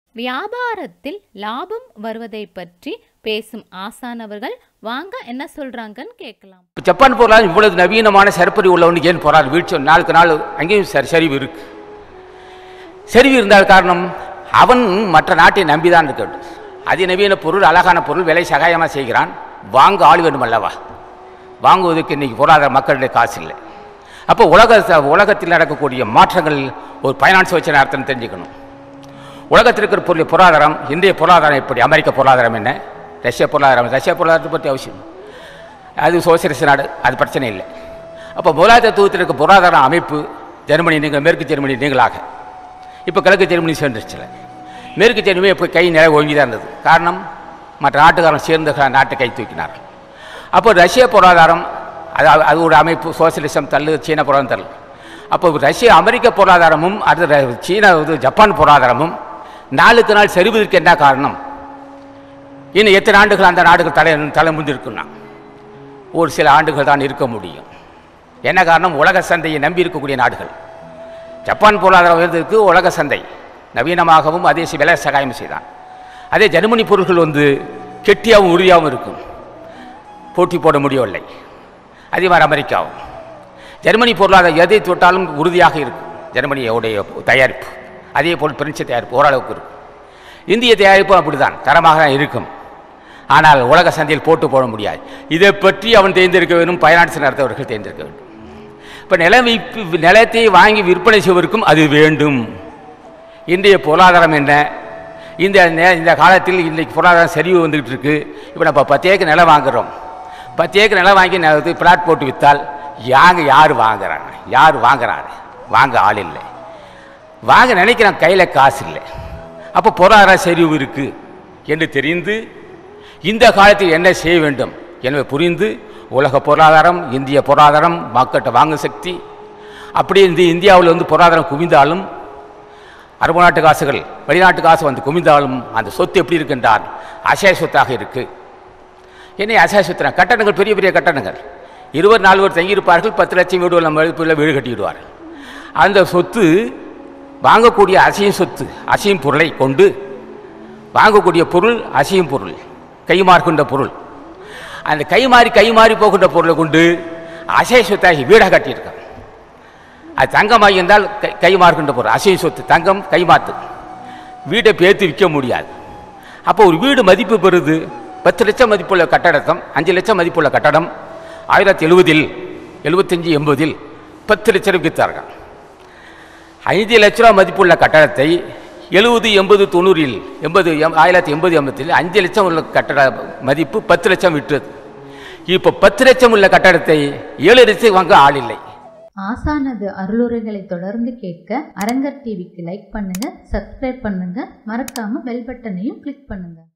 வியாபாரத்தில் லாபம் வருவதை பற்றி பேசும் ஆசானவர்கள் வாங்க என்ன சொல்றாங்கன்னு கேட்கலாம் இப்போ ஜப்பான் பொருளாதாரம் இவ்வளவு நவீனமான சரப்பறி உள்ளவனுக்கு ஏன் போறாரு வீழ்ச்சி நாளுக்கு நாள் அங்கேயும் சரி சரிவு இருக்கு சரிவு இருந்தால் காரணம் அவன் மற்ற நாட்டை நம்பிதான் இருக்க வேண்டும் அதிநவீன பொருள் அழகான பொருள் விலை சகாயமாக செய்கிறான் வாங்க ஆள் வேண்டும் அல்லவா வாங்குவதற்கு இன்னைக்கு பொருளாதார மக்களுடைய காசு இல்லை அப்போ உலக உலகத்தில் நடக்கக்கூடிய மாற்றங்கள் ஒரு ஃபைனான்ஸ் வச்சு அர்த்தம் தெரிஞ்சுக்கணும் உலகத்தில் இருக்கிற பொருள் பொருளாதாரம் இந்திய பொருளாதாரம் எப்படி அமெரிக்க பொருளாதாரம் என்ன ரஷ்ய பொருளாதாரம் ரஷ்ய பொருளாதாரத்தை பற்றி அவசியம் அது சோசியலிச நாடு அது பிரச்சனை இல்லை அப்போ முதலாளித்துவத்தில் இருக்க பொருளாதார அமைப்பு ஜெர்மனி நீங்கள் மேற்கு ஜெர்மனி நீங்களாக இப்போ கிழக்கு ஜெர்மனி சேர்ந்துருச்சுல மேற்கு ஜெர்மனி இப்போ கை நிலை ஓங்கி தான் இருந்தது காரணம் மற்ற நாட்டுக்காரன் சேர்ந்து க- நாட்டை கை தூக்கினார்கள் அப்போ ரஷ்ய பொருளாதாரம் அது அது ஒரு அமைப்பு சோசியலிசம் தள்ளு சீன பொருளாதாரம் தள்ளு அப்போ ரஷ்ய அமெரிக்க பொருளாதாரமும் அடுத்து ர- சீன இது ஜப்பான் பொருளாதாரமும் நாளுக்கு நாள் சரிவதற்கு என்ன காரணம் இன்னும் எத்தனை ஆண்டுகள் அந்த நாடுகள் தலை தலை முந்திருக்குன்னா ஒரு சில ஆண்டுகள் தான் இருக்க முடியும் என்ன காரணம் உலக சந்தையை நம்பி இருக்கக்கூடிய நாடுகள் ஜப்பான் பொருளாதாரம் உயர்ந்ததுக்கு உலக சந்தை நவீனமாகவும் அதே சி- விலை சகாயம் செய்தான் அதே ஜெர்மனி பொருட்கள் வந்து கெட்டியாகவும் உறுதியாகவும் இருக்கும் போட்டி போட முடியவில்லை அதே மாதிரி அமெரிக்காவும் ஜெர்மனி பொருளாதாரம் எதை தொட்டாலும் உறுதியாக இருக்கும் ஜெர்மனியோடைய தயாரிப்பு அதே போல் பிரெஞ்சு தயாரிப்பு ஓரளவுக்கு இருக்கும் இந்திய தயாரிப்பும் அப்படிதான் தரமாக தான் இருக்கும் ஆனால் உலக சந்தையில் போட்டு போட முடியாது இதை பற்றி அவன் தேர்ந்தெடுக்க வேண்டும் பயனாட்சி நடத்தவர்கள் தேர்ந்தெடுக்க வேண்டும் இப்போ நிலம் விற்பு- நிலத்தை வாங்கி விற்பனை செய்வதற்கும் அது வேண்டும் இன்றைய பொருளாதாரம் என்ன இந்த நே- இந்த காலத்தில் இன்றைக்கு பொருளாதாரம் சரிவு வந்துகிட்டு இருக்கு இப்போ நம்ம பத்து ஏக்கர் நிலம் வாங்குறோம் பத்து ஏக்கர் நிலம் வாங்கி ந- இது பிளாட் போட்டு விற்றால் யாங்க யார் வாங்குறாங்க யார் வாங்குறாரு வாங்க ஆள் இல்லை வாங்க நினைக்கிறான் கையில் காசு இல்லை அப்போ பொருளாதார சரிவு இருக்கு என்று தெரிந்து இந்த காலத்தில் என்ன செய்ய வேண்டும் என்பதை புரிந்து உலக பொருளாதாரம் இந்திய பொருளாதாரம் மக்கள்கிட்ட வாங்கும் சக்தி அப்படி இந்த இந்தியாவில் வந்து பொருளாதாரம் குவிந்தாலும் அரபு நாட்டு காசுகள் வெளிநாட்டு காசு வந்து குவிந்தாலும் அந்த சொத்து எப்படி இருக்கின்றால் அசைய சொத்தாக இருக்கு என்ன அசைய சொத்துனா கட்டணங்கள் பெரிய பெரிய கட்டணங்கள் இருபது நாலு பேர் தங்கியிருப்பார்கள் பத்து லட்சம் வீடு உள்ள மதிப்புள்ள வீடு கட்டிவிடுவார்கள் அந்த சொத்து வாங்கக்கூடிய அசையும் சொத்து அசையும் பொருளை கொண்டு வாங்கக்கூடிய பொருள் அசையும் பொருள் கைமாறுகின்ற பொருள் அந்த கைமாறி கைமாறி போகின்ற பொருளை கொண்டு அசைய சொத்தாகி வீடாக கட்டியிருக்காங்க அது தங்கமாக இருந்தால் கை கைமாறுகின்ற பொருள் அசையும் சொத்து தங்கம் கைமாத்து வீட்டை பேர்த்து விற்க முடியாது அப்போ ஒரு வீடு மதிப்பு பெறுது பத்து லட்சம் மதிப்புள்ள கட்டடம் அஞ்சு லட்சம் மதிப்புள்ள கட்டடம் ஆயிரத்தி எழுபதில் எழுபத்தஞ்சி எண்பதில் பத்து லட்சம் ரூபாய் விற்றார்கள் ஐந்து லட்ச ரூபா மதிப்புள்ள கட்டடத்தை எழுபது எண்பது தொண்ணூறில் எண்பது எம் ஆயிரத்தி எண்பது எண்பத்தில் அஞ்சு லட்சம் உள்ள கட்டட மதிப்பு பத்து லட்சம் விற்றது இப்போ பத்து லட்சம் உள்ள கட்டடத்தை ஏழு லட்சம் வாங்க ஆள் இல்லை ஆசானது அருளுரைகளை தொடர்ந்து கேட்க அரங்கர் டிவிக்கு லைக் பண்ணுங்க சப்ஸ்கிரைப் பண்ணுங்க மறக்காம பெல் பட்டனையும் கிளிக் பண்ணுங்க